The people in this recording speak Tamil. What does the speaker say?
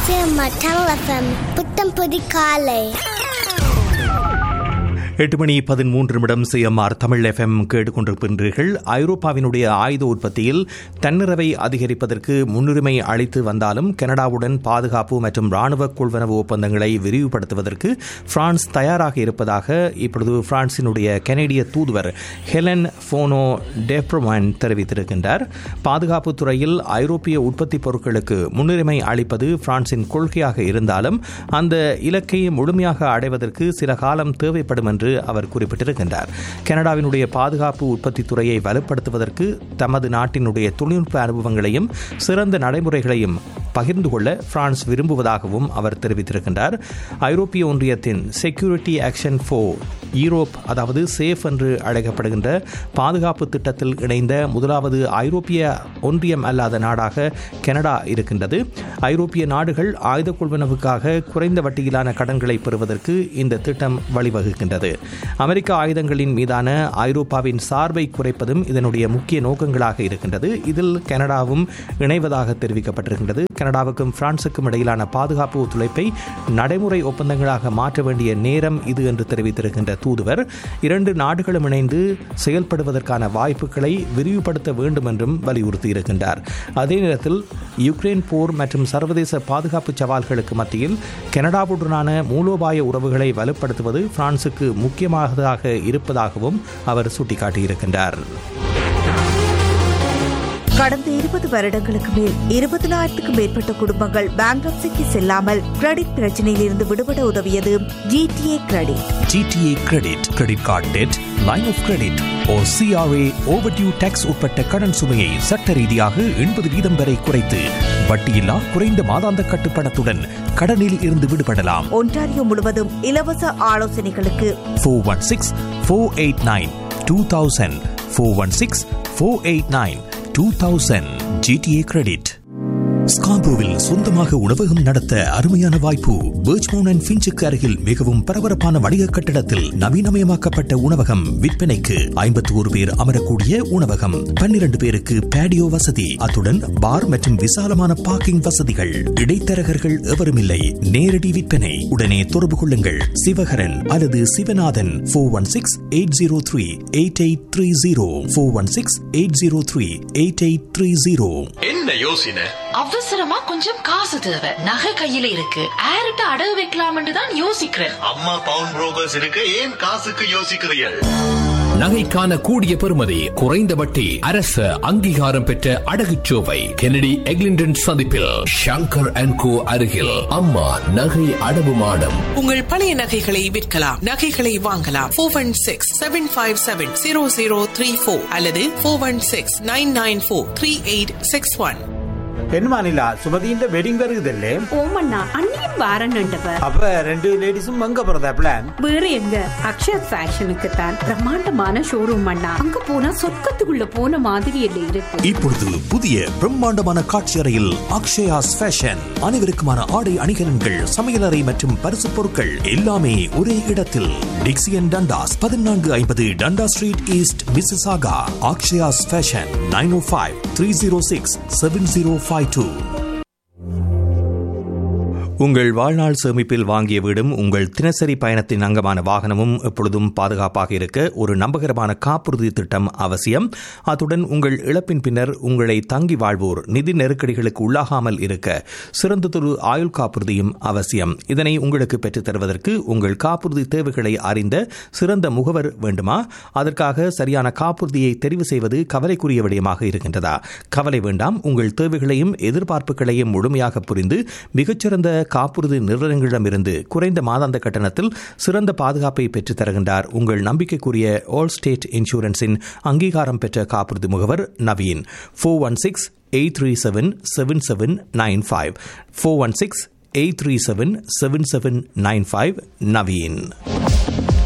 சிஎம்ஆ தமிழ் எஃப்எம் புத்தம் புது காலை எட்டு மணி பதிமூன்று நிமிடம் சிஎம்ஆர் தமிழ் எஃப்எம் கேட்டுக்கொண்டிருக்கின்றீர்கள் ஐரோப்பாவினுடைய ஆயுத உற்பத்தியில் தன்னிறவை அதிகரிப்பதற்கு முன்னுரிமை அளித்து வந்தாலும் கனடாவுடன் பாதுகாப்பு மற்றும் ராணுவ கொள்வனவு ஒப்பந்தங்களை விரிவுபடுத்துவதற்கு பிரான்ஸ் தயாராக இருப்பதாக இப்பொழுது பிரான்சினுடைய கனேடிய தூதுவர் ஹெலன் போனோ டெப்ரமன் தெரிவித்திருக்கின்றார் பாதுகாப்பு துறையில் ஐரோப்பிய உற்பத்தி பொருட்களுக்கு முன்னுரிமை அளிப்பது பிரான்சின் கொள்கையாக இருந்தாலும் அந்த இலக்கை முழுமையாக அடைவதற்கு சில காலம் தேவைப்படும் என்று அவர் குறிப்பிட்டிருக்கின்றார் கனடாவினுடைய பாதுகாப்பு உற்பத்தி துறையை வலுப்படுத்துவதற்கு தமது நாட்டினுடைய தொழில்நுட்ப அனுபவங்களையும் சிறந்த நடைமுறைகளையும் பகிர்ந்து கொள்ள பிரான்ஸ் விரும்புவதாகவும் அவர் தெரிவித்திருக்கின்றார் ஐரோப்பிய ஒன்றியத்தின் செக்யூரிட்டி ஆக்ஷன் ஃபோ யூரோப் அதாவது சேஃப் என்று அழைக்கப்படுகின்ற பாதுகாப்பு திட்டத்தில் இணைந்த முதலாவது ஐரோப்பிய ஒன்றியம் அல்லாத நாடாக கனடா இருக்கின்றது ஐரோப்பிய நாடுகள் ஆயுத கொள்வனவுக்காக குறைந்த வட்டியிலான கடன்களை பெறுவதற்கு இந்த திட்டம் வழிவகுக்கின்றது அமெரிக்க ஆயுதங்களின் மீதான ஐரோப்பாவின் சார்பை குறைப்பதும் இதனுடைய முக்கிய நோக்கங்களாக இருக்கின்றது இதில் கனடாவும் இணைவதாக தெரிவிக்கப்பட்டிருக்கின்றது கனடாவுக்கும் பிரான்சுக்கும் இடையிலான பாதுகாப்பு ஒத்துழைப்பை நடைமுறை ஒப்பந்தங்களாக மாற்ற வேண்டிய நேரம் இது என்று தெரிவித்திருக்கின்ற தூதுவர் இரண்டு நாடுகளும் இணைந்து செயல்படுவதற்கான வாய்ப்புகளை விரிவுபடுத்த வேண்டும் என்றும் வலியுறுத்தியிருக்கின்றார் அதே நேரத்தில் யுக்ரைன் போர் மற்றும் சர்வதேச பாதுகாப்பு சவால்களுக்கு மத்தியில் கனடாவுடனான மூலோபாய உறவுகளை வலுப்படுத்துவது பிரான்சுக்கு முக்கியமானதாக இருப்பதாகவும் அவர் சுட்டிக்காட்டியிருக்கின்றார் கடந்த இருபது வருடங்களுக்கு மேல் இருபதனாயிரத்துக்கும் மேற்பட்ட குடும்பங்கள் பேங்க்ரப்சிக்கு செல்லாமல் கிரெடிட் பிரச்சனையில் இருந்து விடுபட உதவியது GTA credit GTA credit credit card debt line of credit or CRA overdue taxes உட்பட்ட கடன் சுமையை சட்ட ரீதியாக எண்பது வீதம் வரை குறைத்து வட்டியில்லா குறைந்த மாதாந்த கட்டுப்பணத்துடன் கடனில் இருந்து விடுபடலாம் ஒன்டாரியோ முழுவதும் இலவச ஆலோசனைகளுக்கு four one six four eight nine two thousand four one six four eight nine two thousand GTA credit ஸ்கார்போவில் சொந்தமாக உணவகம் நடத்த அருமையான வாய்ப்பு பேர்ச்மோன் அண்ட் ஃபின்ச்சுக்கு அருகில் மிகவும் பரபரப்பான வணிக கட்டடத்தில் நவீனமயமாக்கப்பட்ட உணவகம் விற்பனைக்கு ஐம்பத்தி ஒரு பேர் அமரக்கூடிய உணவகம் பன்னிரண்டு பேருக்கு பேடியோ வசதி அத்துடன் பார் மற்றும் விசாலமான பார்க்கிங் வசதிகள் இடைத்தரகர்கள் எவரும் இல்லை நேரடி விற்பனை உடனே தொடர்பு கொள்ளுங்கள் சிவகரன் அல்லது Sivanathan four one six eight zero three eight eight three zero four one six eight zero three eight eight three zero என்ன யோசனை அவசரமா கொஞ்சம் காசு தேவை நகை கையில இருக்கு ஆரிட்ட அடகு வைக்கலாம்னு தான் யோசிக்கிறேன் அம்மா பவுன் புரோக்கர்ஸ் இருக்கு ஏன் காசுக்கு யோசிக்கிறீர்கள் நகைக்கான கூடிய பெறுமதி குறைந்த வட்டி அரசு அங்கீகாரம் பெற்ற அடகுச்சோவை கெனடி எக்லிண்டன் சந்திப்பில் ஷங்கர் அண்ட் கோ அருகில் அம்மா நகை அடவு மாடம் உங்கள் பழைய நகைகளை விற்கலாம் நகைகளை வாங்கலாம் four one six seven five seven zero zero three four அல்லது four one six nine nine four three eight six one என்ன நிலா சுமதியின் வெட்டிங் வருகுதல்லே ஓமண்ணா அண்ணியும் வாரன்னுண்டவ அப்ப ரெண்டு லேடிஸும் அங்க போறதா பிளான் வேற எங்க அக்ஷர் ஃபேஷனுக்கு தான் பிரம்மாண்டமான ஷோரூம் அண்ணா அங்க போனா சொர்க்கத்துக்குள்ள போன மாதிரி இல்லை இருக்கு இப்பொழுது புதிய பிரம்மாண்டமான காட்சி அறையில் அக்ஷயாஸ் ஃபேஷன் அனைவருக்குமான ஆடை அணிகலன்கள் சமையலறை மற்றும் பரிசு பொருட்கள் எல்லாமே ஒரே இடத்தில் டிக்சியன் டண்டாஸ் பதினான்கு ஐம்பது Dundas street east Mississauga Akshaya's fashion nine O five three zero six seven zero five two உங்கள் வாழ்நாள் சேமிப்பில் வாங்கிய வீடும் உங்கள் தினசரி பயணத்தின் அங்கமான வாகனமும் எப்பொழுதும் பாதுகாப்பாக இருக்க ஒரு நம்பகரமான காப்புறுதி திட்டம் அவசியம் அத்துடன் உங்கள் இழப்பின் பின்னர் உங்களை தங்கி வாழ்வோர் நிதி நெருக்கடிகளுக்கு உள்ளாகாமல் இருக்க சிறந்ததொரு ஆயுள் காப்புறுதியும் அவசியம் இதனை உங்களுக்கு பெற்றுத் தருவதற்கு உங்கள் காப்புறுதி தேவைகளை அறிந்த சிறந்த முகவர் வேண்டுமா அதற்காக சரியான காப்புறுதியை தெரிவு செய்வது கவலைக்குரிய விடயமாக இருக்கின்றதா கவலை வேண்டாம் உங்கள் தேவைகளையும் எதிர்பார்ப்புகளையும் முழுமையாக புரிந்து மிகச்சிறந்த காப்புறுதி நிறுவனங்களிடமிருந்து குறைந்த மாதாந்த கட்டணத்தில் சிறந்த பாதுகாப்பை பெற்றுத் தருகின்றார் உங்கள் நம்பிக்கைக்குரிய ஆல் ஸ்டேட் இன்சூரன்ஸின் அங்கீகாரம் பெற்ற காப்புறுதி முகவர் Naveen four one six eight three seven seven seven nine five four one six eight three seven seven seven nine five Naveen